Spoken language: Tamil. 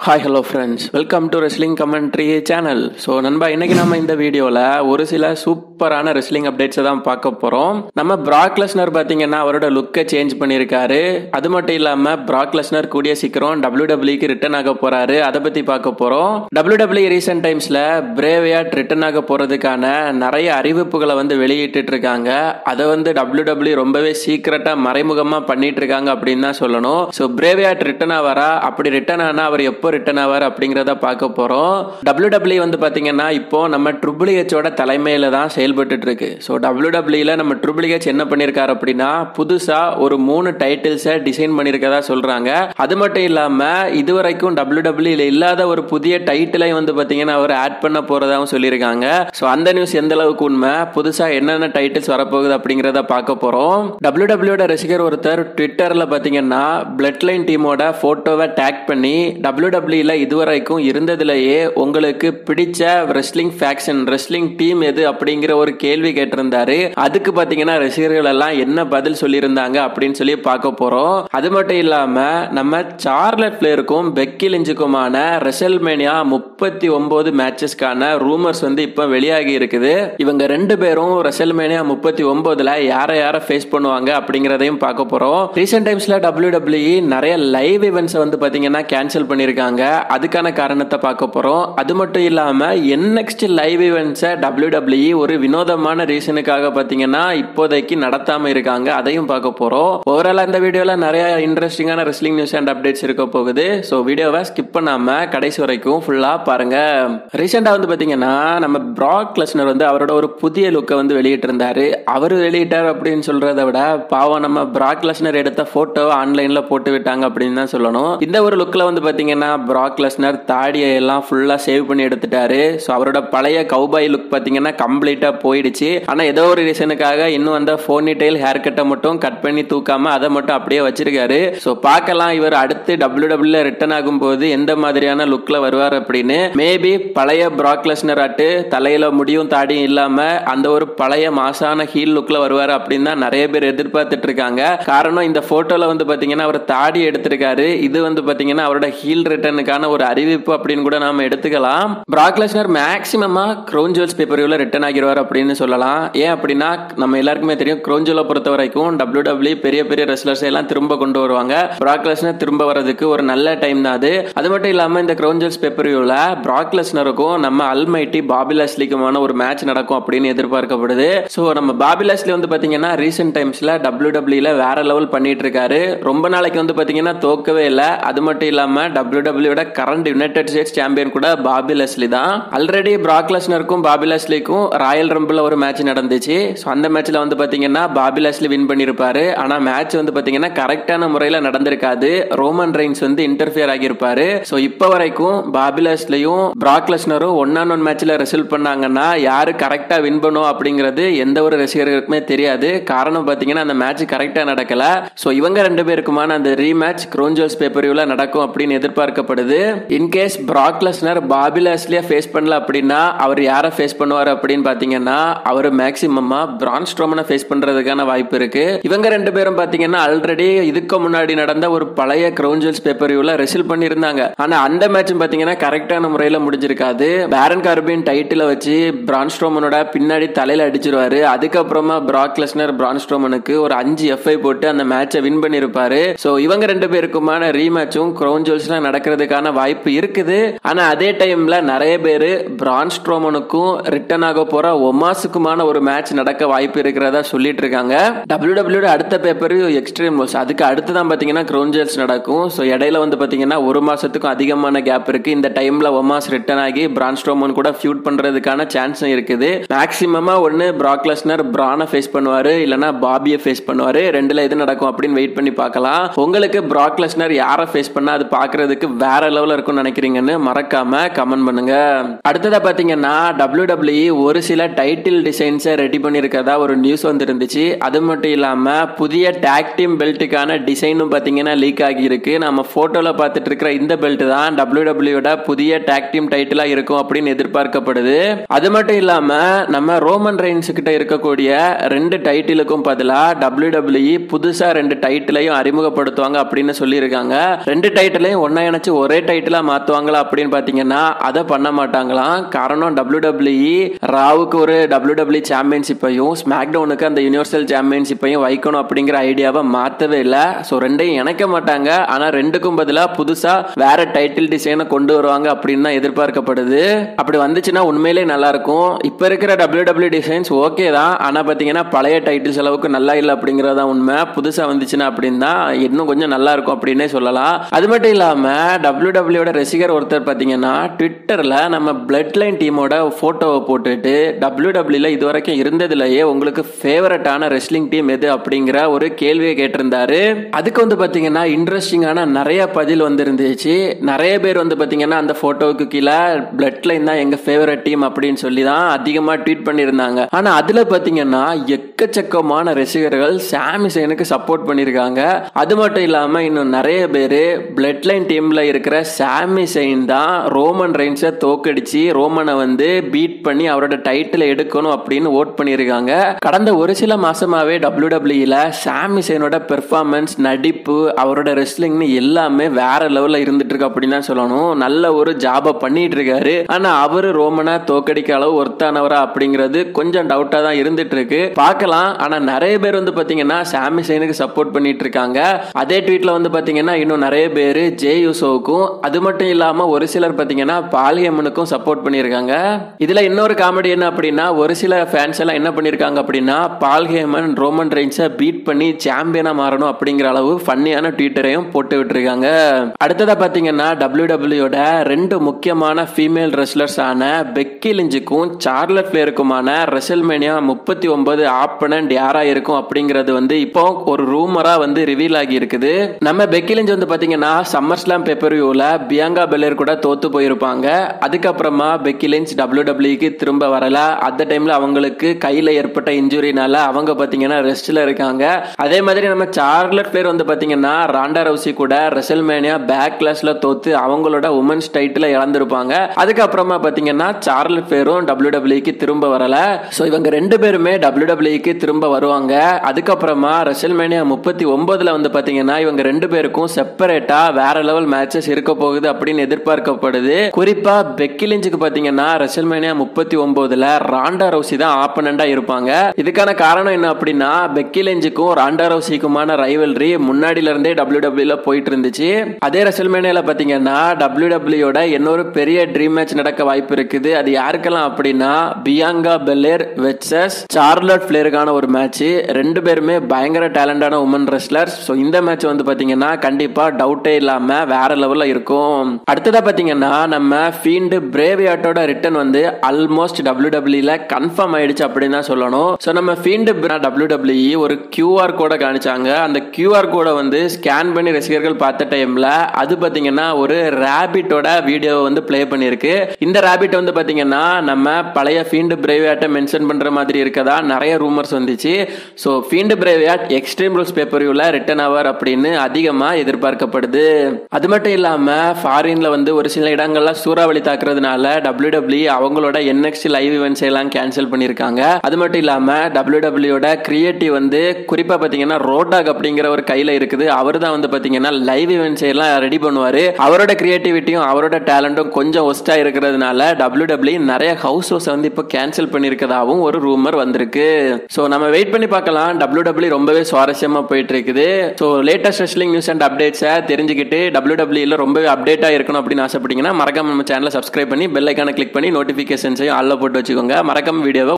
hi hello friends welcome to wrestling commentary channel so நண்பா இன்னைக்கு நம்ம இந்த வீடியோவில் ஒரு சில சூப்பரான ரெஸ்லிங் அப்டேட்ஸை தான் பார்க்க போகிறோம் நம்ம பிராக் லெஸ்னர் பார்த்தீங்கன்னா அவரோட லுக்கை சேஞ்ச் பண்ணியிருக்காரு அது மட்டும் இல்லாமல் பிராக் லெஸ்னர் கூடிய சீக்கிரம் டபிள்யூ டபிள்யூக்கு ரிட்டர்ன் ஆக போறாரு அதை பற்றி பார்க்க போகிறோம் டபிள்யூ டபிள்யூ ரீசெண்ட் டைம்ஸில் பிரேவியாட் ரிட்டர்ன் ஆக போகிறதுக்கான நிறைய அறிவிப்புகளை வந்து வெளியிட்டு இருக்காங்க அதை வந்து டபிள்யூ டபிள்யூ ரொம்பவே சீக்கிரட்டாக மறைமுகமாக பண்ணிட்டு இருக்காங்க அப்படின்னு தான் சொல்லணும் ஸோ பிரேவியாட் ரிட்டர்ன் ஆவாரா அப்படி ரிட்டர்ன் ஆனால் அவர் எப்போ ரிட்டர்ன் ஆவார் அப்படிங்கிறத பார்க்க போகிறோம் டபிள்யூ டபிள்யூ வந்து பார்த்தீங்கன்னா இப்போ நம்ம ட்ரிபிள் ஹெச்சோட தலைமையில தான் செயல்பட்டு இருக்கு ஸோ டபிள்யூ டபிள்யூல நம்ம ட்ரிபிள் ஹெச் என்ன பண்ணியிருக்காரு அப்படின்னா புதுசாக ஒரு மூணு டைட்டில்ஸை டிசைன் பண்ணியிருக்கதா சொல்றாங்க அது மட்டும் இல்லாமல் இதுவரைக்கும் டபிள்யூ டபிள்யூல இல்லாத ஒரு புதிய டைட்டிலை வந்து பார்த்தீங்கன்னா அவர் ஆட் பண்ண போறதாகவும் சொல்லியிருக்காங்க ஸோ அந்த நியூஸ் எந்த அளவுக்கு உண்மை புதுசாக என்னென்ன டைட்டில்ஸ் வரப்போகுது அப்படிங்கிறத பார்க்க போகிறோம் டபிள்யூ டபிள்யூட ரசிகர் ஒருத்தர் ட்விட்டரில் பார்த்தீங்கன்னா பிளட் லைன் டீமோட ஃபோட்டோவை டேக் பண்ணி டபிள்யூ டபிள்யூல இதுவரைக்கும் இருந்ததுலேயே உங்களுக்கு பிடிச்ச ரெஸ்லிங் ஃபேக்ஷன் ரெஸ்லிங் டீம் எது அப்படிங்கிற ஒரு கேள்வி கேட்டிருந்தாரு அதுக்கு பார்த்தீங்கன்னா ரசிகர்கள் எல்லாம் என்ன பதில் சொல்லியிருந்தாங்க அப்படின்னு சொல்லி பார்க்க போகிறோம் அது மட்டும் இல்லாமல் நம்ம சார்லட் பிளேயருக்கும் பெக்கி லிஞ்சுக்குமான ரெசல்மேனியா முப்பத்தி ஒன்பது மேட்சஸ்க்கான ரூமர்ஸ் வந்து இப்போ வெளியாகி இருக்குது இவங்க ரெண்டு பேரும் ரெசல்மேனியா முப்பத்தி ஒன்பதுல யாரை யாரை ஃபேஸ் பண்ணுவாங்க அப்படிங்கிறதையும் பார்க்க போறோம் ரீசெண்ட் டைம்ஸ்ல டபிள்யூ டபிள்யூ நிறைய லைவ் இவெண்ட்ஸ் வந்து பாத்தீங்கன்னா கேன்சல் பண்ணிருக்காங்க அதுக்கான காரணத்தை பார்க்க போறோம் அது மட்டும் இல்லாம நெக்ஸ்ட் லைவ் இவெண்ட்ஸை டபிள்யூ டபிள்யூ ஒரு வினோதமான ரீசனுக்காக பாத்தீங்கன்னா இப்போதைக்கு நடத்தாம இருக்காங்க அதையும் பார்க்க போறோம் ஓவரால் இந்த வீடியோல நிறைய இன்ட்ரெஸ்டிங்கான ரெஸ்லிங் நியூஸ் அண்ட் அப்டேட்ஸ் இருக்க போகுது ஸோ வீடியோவை ஸ்கிப் பண்ணாம கடைசி வரைக்கும் ஃபுல்லா பாருங்க ரீசெண்டா வந்து பாத்தீங்கன்னா நம்ம பிராக் லெஸ்னர் வந்து அவரோட ஒரு புதிய லுக்கை வந்து வெளியிட்டு இருந்தாரு அவர் வெளியிட்டார் அப்படின்னு சொல்றதை விட பாவம் நம்ம பிராக் லெஸ்னர் எடுத்த போட்டோ ஆன்லைன்ல போட்டு விட்டாங்க அப்படின்னு தான் சொல்லணும் இந்த ஒரு லுக்ல வந்து பாத்தீங்கன்னா பிராக் லெஸ்னர் தாடியை எல்லாம் ஃபுல்லா சேவ் பண்ணி எடுத்துட்டாரு ஸோ அவரோட பழைய கவுபாய் லுக் பாத்தீங்கன்னா கம்ப்ளீட்டா போயிடுச்சு ஆனா ஏதோ ஒரு ரீசனுக்காக இன்னும் அந்த போனி டெயில் ஹேர் கட்டை மட்டும் கட் பண்ணி தூக்காம அதை மட்டும் அப்படியே வச்சிருக்காரு ஸோ பார்க்கலாம் இவர் அடுத்து டபிள்யூ டபிள்யூ ரிட்டர்ன் ஆகும்போது எந்த மாதிரியான லுக்ல வருவார் அப்படின்னு மேபி பழைய பிராக் லெஸ்னர் ஆட்டு தலையில முடியும் தாடியும் இல்லாம அந்த ஒரு பழைய மாசான ஹீல் லுக்ல வருவார் அப்படின்னு தான் நிறைய பேர் எதிர்பார்த்துட்டு இருக்காங்க காரணம் இந்த போட்டோல வந்து பாத்தீங்கன்னா அவர் தாடி எடுத்திருக்காரு இது வந்து பாத்தீங்கன்னா அவரோட ஹீல் ரிட்டர்னுக்கான ஒரு அறிவிப்பு அப்படின்னு கூட நாம எடுத்துக்கலாம் பிராக் லெஸ்னர் மேக்சிமமா க்ரோன் ஜுவல்ஸ் பேப்பரியூல ரிட்டர்ன் ஆகிடுவார் அப்படின்னு சொல்லலாம் ஏன் அப்படின்னா நம்ம எல்லாருக்குமே தெரியும் க்ரோன் ஜுவலை பொறுத்த வரைக்கும் டபிள்யூ டபிள்யூ பெரிய பெரிய ரெஸ்லர்ஸ் எல்லாம் திரும்ப கொண்டு வருவாங்க பிராக் லெஸ்னர் திரும்ப வர்றதுக்கு ஒரு நல்ல டைம் தான் அது அது மட்டும் இல்லாம இந்த க்ரோன் ஜுவல்ஸ் பேப்பரியூல பிராக் லெஸ்னருக்கும் நம்ம அல்மைட்டி பாபி லெஸ்லிக்குமான ஒரு மேட்ச் நடக்கும் அப்படின்னு எதிர்பார்க்கப்படுது ஸோ நம்ம பாபி லெஸ்லி வந்து பாத்தீங்கன்னா ரீசெண்ட் டைம்ஸ்ல டபிள்யூ டபிள்யூல வேற லெவல் பண்ணிட்டு இருக்காரு ரொம்ப நாளைக்கு வந்து பாத்தீங்கன்னா தோக்கவே இல்லை அது மட்டும் இல்லாம டபிள்யூ டபிள்யூட கரண்ட் யுனைடெட் ஸ்டேட்ஸ் சாம்பியன் கூட பாபி லெஸ்லி தான் ஆல்ரெடி பிராக் லெஸ்னருக்கும் பாபி லெஸ்லிக்கும் ராயல் ரம்பிள் ஒரு மேட்ச் நடந்துச்சு ஸோ அந்த மேட்ச்ல வந்து பாத்தீங்கன்னா பாபி லெஸ்லி வின் பண்ணிருப்பாரு ஆனா மேட்ச் வந்து பாத்தீங்கன்னா கரெக்டான முறையில் நடந்திருக்காது ரோமன் ரெயின்ஸ் வந்து இன்டர்ஃபியர் ஆகியிருப்பாரு ஸோ இப்போ வரைக்கும் பாபி லெஸ்லியும் பிராக் லெஸ்னரும் ஒன் ஆன் ஒன் மேட்ச்ல ரிசல்ட் பண்ணாங்கன்னா யாரு கரெக்டா வின் பண்ணும் அப்படிங்கிறது எந்த ஒரு ரசிகர்களுக்குமே தெரியாது காரணம் பாத்தீங்கன்னா அந்த மேட்ச் கரெக்டா நடக்கல ஸோ இவங்க ரெண்டு பேருக்குமான அந்த ரீமேட்ச் குரோன்ஜோல்ஸ் பேப்பரியூல நடக்கும் அப்படின்னு எதிர்பார்க்கப்படுது இன்கேஸ் பிராக் லெஸ்னர் பாபி லெஸ்லியா ஃபேஸ் பண்ணல அப்படின்னா அவர் யாரை ஃபேஸ் பண்ணுவார் அப்படின்னு பாத்தீங்கன்னா அவர் மேக்சிமமா பிரான் ஸ்ட்ரோமனை ஃபேஸ் பண்றதுக்கான வாய்ப்பு இருக்கு இவங்க ரெண்டு பேரும் பாத்தீங்கன்னா ஆல்ரெடி இதுக்கு முன்னாடி நடந்த ஒரு பழைய கிரௌஞ்சல்ஸ் பேப்பரியூல ரிசல்ட் பண்ணியிருந்தாங்க ஆனா அந்த மேட்சும் பாத்தீங்கன்னா கரெக்டான முறையில முடிஞ்சிருக்காது பேரன் கார்பின் டைட்டில வச்சு பிரான் ஸ்ட்ரோமனோட பின்னாடி தலையில அடிச்சிருவாரு அதுக்கப்புறமா பிராக் லெஸ்னர் பிரான் ஸ்ட்ரோமனுக்கு ஒரு அஞ்சு எஃப்ஐ போட்டு அந்த மேட்சை வின் பண்ணிருப்பாரு சோ இவங்க ரெண்டு பேருக்குமான ரீமேட்சும் கிரௌஞ்சல்ஸ்ல நடக்கிறதுக்கான வாய்ப்பு இருக்குது ஆனா அதே டைம்ல நிறைய பேர் பிரான் ஸ்ட்ரோமனுக்கும் ரிட்டர்ன் ஆக போற ஒமாஸுக்குமான ஒரு மேட்ச் நடக்க வாய்ப்பு இருக்கிறதா சொல்லிட்டு இருக்காங்க டபிள்யூ டபிள்யூ அடுத்த பேப்பர் எக்ஸ்ட்ரீம் ரூல்ஸ் அதுக்கு அடுத்து தான் பாத்தீங்கன்னா கிரௌஞ்சல்ஸ் நடக்கும் ஸோ இடையில வந்து பாத்தீங்கன்னா ஒரு மாசத்துக்கும் அதிகமான கேப் இருக்கு இந்த டைம்ல ஒமாஸ் ரிட்டர்ன் ஆகி பிரான் ஸ்ட்ரோமன் கூட ஃபியூட் பண்றதுக்கான சான்ஸ் இருக்குது மேக்சிமமா ஒன்னு பிராக் லெஸ்னர் பிரானை ஃபேஸ் பண்ணுவாரு இல்லனா பாபியை ஃபேஸ் பண்ணுவாரு ரெண்டுல எது நடக்கும் அப்படின்னு வெயிட் பண்ணி பார்க்கலாம் உங்களுக்கு பிராக் லெஸ்னர் யாரை ஃபேஸ் பண்ணா அது பாக்குறதுக்கு வேற லெவல்ல இருக்கும்னு நினைக்கிறீங்கன்னு மறக்காம கமெண்ட் பண்ணுங்க அடுத்ததா பாத்தீங்கன்னா டபிள்யூ டபிள்யூ ஒரு சில டைட்டில் டிசைன்ஸை ரெடி பண்ணியிருக்கதா ஒரு நியூஸ் வந்து இருந்துச்சு அது மட்டும் இல்லாம புதிய டேக் டீம் பெல்ட்டுக்கான டிசைனும் பாத்தீங்கன்னா லீக் ஆகி இருக்கு நம்ம போட்டோல பார்த்துட்டு இருக்கிற இந்த பெல்ட் தான் டபிள்யூ டபிள்யூட புதிய டேக் டீம் டைட்டிலா இருக்கும் அப்படின்னு எதிர்பார்க்கப்படுது அது மட்டும் இல்லாம நம்ம ரோமன் ரெயின்ஸ் கிட்ட இருக்கக்கூடிய ரெண்டு டைட்டிலுக்கும் பதிலா டபிள்யூ டபிள்யூ புதுசா ரெண்டு டைட்டிலையும் அறிமுகப்படுத்துவாங்க அப்படின்னு சொல்லியிருக்காங்க ரெண்டு டைட்டிலையும் ஒன்னா இணைச்சு ஒரே டைட்டிலா மாத்துவாங்களா அப்படின்னு பாத்தீங்கன்னா அதை பண்ண மாட்டாங்களாம் காரணம் டபிள்யூ டபிள்யூஇ ராவுக்கு ஒரு டபிள்யூ டபிள்யூ சாம்பியன்ஷிப்பையும் ஸ்மாக் டவுனுக்கு அந்த யூனிவர்சல் சாம்பியன்ஷிப்பையும் வைக்கணும் அப்படிங்கிற ஐடியாவை மாத்தவே இல்லை ஸோ ரெண்டையும் இணைக்க மாட்டாங்க ஆனா ரெண்டுக்கும் பதிலாக புதுசா வேற டைட்டில் டிசைனை கொண்டு வருவாங்க அப்படின்னு தான் எதிர்பார்க்கப்படுது அப்படி வந்துச்சுன்னா உண்மையிலே நல்லா இருக்கும் இப்ப இருக்கிற டபிள்யூ டபிள்யூ டிசைன்ஸ் ஓகே தான் ஆனா பாத்தீங்கன்னா பழைய டைட்டில்ஸ் அளவுக்கு நல்லா இல்லை அப்படிங்கறதா உண்மை புதுசா வந்துச்சுன்னா அப்படின்னா இன்னும் கொஞ்சம் நல்லா இருக்கும் அப்படின்னே சொல்லலாம் அது மட்டும் இல்லாம டபிள்யூ டபிள்யூட ரசிகர் ஒருத்தர் பாத்தீங்கன்னா ட்விட்டர்ல நம்ம பிளட் லைன் டீமோட போட்டோவை போட்டுட்டு டபிள்யூ டபிள்யூல இது வரைக்கும் இருந்ததுலயே உங்களுக்கு ஃபேவரட்டான ரெஸ்லிங் டீம் எது அப்படிங்கிற ஒரு கேள்வியை கேட்டிருந்தாரு அதுக்கு வந்து பாத்தீங்கன்னா இன்ட்ரெஸ்டிங்கான நிறைய பதில் வந்து இருந்துச்சு நிறைய பேர் வந்து பாத்தீங்கன்னா அந்த போட்டோவுக்கு கீழே பிளட் லைன் தான் எங்க ஃபேவரட் டீம் அப்படின்னு சொல்லி தான் அதிகமா ட்வீட் பண்ணியிருந்தாங்க ஆனா அதுல பாத்தீங்கன்னா எக்கச்சக்கமான ரசிகர்கள் சாமி சைனுக்கு சப்போர்ட் பண்ணியிருக்காங்க அது மட்டும் இல்லாம இன்னும் நிறைய பேர் பிளட் லைன் டீம்ல இருக்கிற சாமி சைன் தான் ரோமன் ரெயின்ஸை தோக்கடிச்சு ரோமனை வந்து பீட் பண்ணி அவரோட டைட்டில் எடுக்கணும் அப்படின்னு ஓட் பண்ணியிருக்காங்க கடந்த ஒரு சில மாசமாவே டபிள்யூ டபிள்யூல சாமி சைனோட பெர்ஃபார்மன்ஸ் நடிப்பு அவரோட ரெஸ்லிங்னு எல்லாமே வேற லெவல்ல இருந்துட்டு இருக்கு அப்படின்னு தான் சொல்லணும் நல்ல ஒரு ஜாபை பண்ணிட்டு இருக்காரு ஆனா அவரு ரோமனை தோக்கடிக்க அளவு ஒர்த்தானவரா அப்படிங்கிறது கொஞ்சம் டவுட்டா தான் இருந்துட்டு இருக்கு பார்க்கலாம் ஆனா நிறைய பேர் வந்து பாத்தீங்கன்னா சாமி சைனுக்கு சப்போர்ட் பண்ணிட்டு இருக்காங்க அதே ட்வீட்ல வந்து பாத்தீங்கன்னா இன்னும் நிறைய பேர் ஜே யூசோவுக்கும் அது மட்டும் இல்லாம ஒரு சிலர் பாத்தீங்கன்னா பாலியம்மனுக்கும் சப்போர்ட் பண்ணியிருக்காங்க இதுல இன்னொரு காமெடி என்ன அப்படின்னா ஒரு சில ஃபேன்ஸ் எல்லாம் என்ன பண்ணிருக்காங்க அப்படின்னா பால்ஹேமன் ரோமன் ரெயின்ஸை பீட் பண்ணி சாம்பியனா மாறணும் அப்படிங்கிற அளவு ஃபன்னியான ட்வீட்டரையும் போட்டு விட்டுருக்காங்க அடுத்ததா பாத்தீங்கன்னா டபிள்யூ டபிள்யூட ரெண்டு முக்கியமான ஃபீமேல் ரெஸ்லர்ஸ் ஆன பெக்கி லிஞ்சுக்கும் சார்லட் பிளேருக்குமான ரெசல்மேனியா முப்பத்தி ஒன்பது ஆப்பனண்ட் யாரா இருக்கும் அப்படிங்கிறது வந்து இப்போ ஒரு ரூமரா வந்து ரிவீல் ஆகி இருக்குது நம்ம பெக்கி லிஞ்ச் வந்து பாத்தீங்கன்னா சம்மர் ஸ்லாம் பெப்பர்வியூல பியாங்கா பெல்லர் கூட தோத்து போயிருப்பாங்க அதுக்கப்புறமா பெக்கி லிஞ்ச் டபிள்யூ டபிள்யூக்கு திரும்ப வரல அந்த டைம்ல அவங்களுக்கு கையில ஏற்பட்ட இன்ஜுரினால அவங்க பாத்தீங்கன்னா ரெஸ்ட்ல இருக்காங்க அதே மாதிரி நம்ம சார்லட் பிளேயர் வந்து பாத்தீங்கன்னா ராண்டா ரவுசி கூட ரெசல்மேனியா பேக் கிளாஸ்ல தோத்து அவங்களோட உமன்ஸ் டைட்டில் இழந்திருப்பாங்க அதுக்கப்புறமா பாத்தீங்கன்னா சார்லட் பிளேயரும் டபிள்யூ டபிள்யூக்கு திரும்ப வரல சோ இவங்க ரெண்டு பேருமே டபிள்யூ டபிள்யூக்கு திரும்ப வருவாங்க அதுக்கப்புறமா ரெசல்மேனியா முப்பத்தி ஒன்பதுல வந்து பாத்தீங்கன்னா இவங்க ரெண்டு பேருக்கும் செப்பரேட்டா வேற லெவல் மேட்சஸ் இருக்க போகுது அப்படின்னு எதிர்பார்க்கப்படுது குறிப்பா பெக்கிலிஞ்சுக்கு பாத்தீங்கன்னா ரெசல்மேனியா முப்பத்தி ஒன்பதுல ராண்டா ரவுசி தான் ஆப்பனண்டா இருப்பாங்க இதுக்கான காரணம் என்ன அப்படின்னா பெக்கிலிஞ்சுக்கும் ராண்டா ரவுசிக்குமான ரைவல்ரி முன்னாடில இருந்தே டபிள்யூ டபிள்யூல போயிட்டு இருந்துச்சு அதே ரெசல்மேனியால பாத்தீங்கன்னா டபிள்யூ டபிள்யூட இன்னொரு பெரிய ட்ரீம் மேட்ச் நடக்க வாய்ப்பு இருக்குது அது யாருக்கெல்லாம் அப்படின்னா பியாங்கா பெல்லேர் வெச்சஸ் சார்லட் பிளேயருக்கான ஒரு மேட்ச் ரெண்டு பேருமே பயங்கர டேலண்டான உமன் ரெஸ்லர்ஸ் ஸோ இந்த மேட்ச் வந்து பாத்தீங்கன்னா கண்டிப்பா டவுட்டே இல்லாம வேற லெவல்ல இருக்கும் அடுத்ததா பாத்தீங்கன்னா நம்ம ஃபீல்டு பிரேவியாட்டோட ரிட்டர்ன் வந்து ஆல்மோஸ்ட் டபிள்யூ டபிள்யூல கன்ஃபார்ம் ஆயிடுச்சு அப்படின்னு தான் சொல்லணும் ஸோ நம்ம ஃபீல்டு டபிள்யூ டபிள்யூ ஒரு கியூஆர் கோடை காணிச்சாங்க அந்த கியூஆர் கோடை வந்து ஸ்கேன் பண்ணி ரசிகர்கள் பார்த்த டைம்ல அது பாத்தீங்கன்னா ஒரு ரேபிட்டோட வீடியோ வந்து ப்ளே பண்ணிருக்கு இந்த ரேபிட் வந்து பாத்தீங்கன்னா நம்ம பழைய ஃபீல்டு பிரேவியாட்டை மென்ஷன் பண்ற மாதிரி இருக்கதா நிறைய ரூமர்ஸ் வந்துச்சு so Fiend Bray Wyatt Extreme Rules பேப்பர்யூல ரிட்டர்ன் ஆவார் அப்படின்னு அதிகமா எதிர்பார்க்கப்படுது அது மட்டும் இல்லாம ஃபாரின்ல வந்து ஒரு சில இடங்கள்ல சூறாவளி தாக்குறதுனால டபிள்யூ டபிள்யூ அவங்களோட என்எக்ஸ்டி லைவ் இவெண்ட்ஸ் எல்லாம் கேன்சல் பண்ணிருக்காங்க அது மட்டும் இல்லாம டபிள்யூ டபிள்யூட கிரியேட்டிவ் வந்து குறிப்பா பாத்தீங்கன்னா ரோடாக் அப்படிங்கிற ஒரு கையில இருக்குது அவர் தான் வந்து பாத்தீங்கன்னா லைவ் இவெண்ட்ஸ் எல்லாம் ரெடி பண்ணுவாரு அவரோட கிரியேட்டிவிட்டியும் அவரோட டேலண்டும் கொஞ்சம் ஒஸ்டா இருக்கிறதுனால டபிள்யூ டபிள்யூ நிறைய ஹவுஸ் ஹவுஸ் வந்து இப்போ கேன்சல் பண்ணிருக்கதாவும் ஒரு ரூமர் வந்திருக்கு ஸோ நம்ம வெயிட் பண்ணி பார்க்கலாம் டபிள்யூ டபிள்யூ ரொம்பவே சுவாரஸ்யமா போயிட்டு இருக்குது so latest wrestling news and அப்டேட்ஸை தெரிஞ்சுக்கிட்டு டபிள்யூ டபிள்யூல ரொம்பவே அப்டேட்டா இருக்கணும் அப்படின்னு ஆசைப்பட்டீங்கன்னா மறக்காம நம்ம சேனலை சப்ஸ்கிரைப் பண்ணி பெல் ஐக்கான கிளிக் பண்ணி நோட்டிஃபிகேஷன்ஸையும் ஆல்ல போட்டு வச்சுக்கோங்க மறக்காம வீடியோவை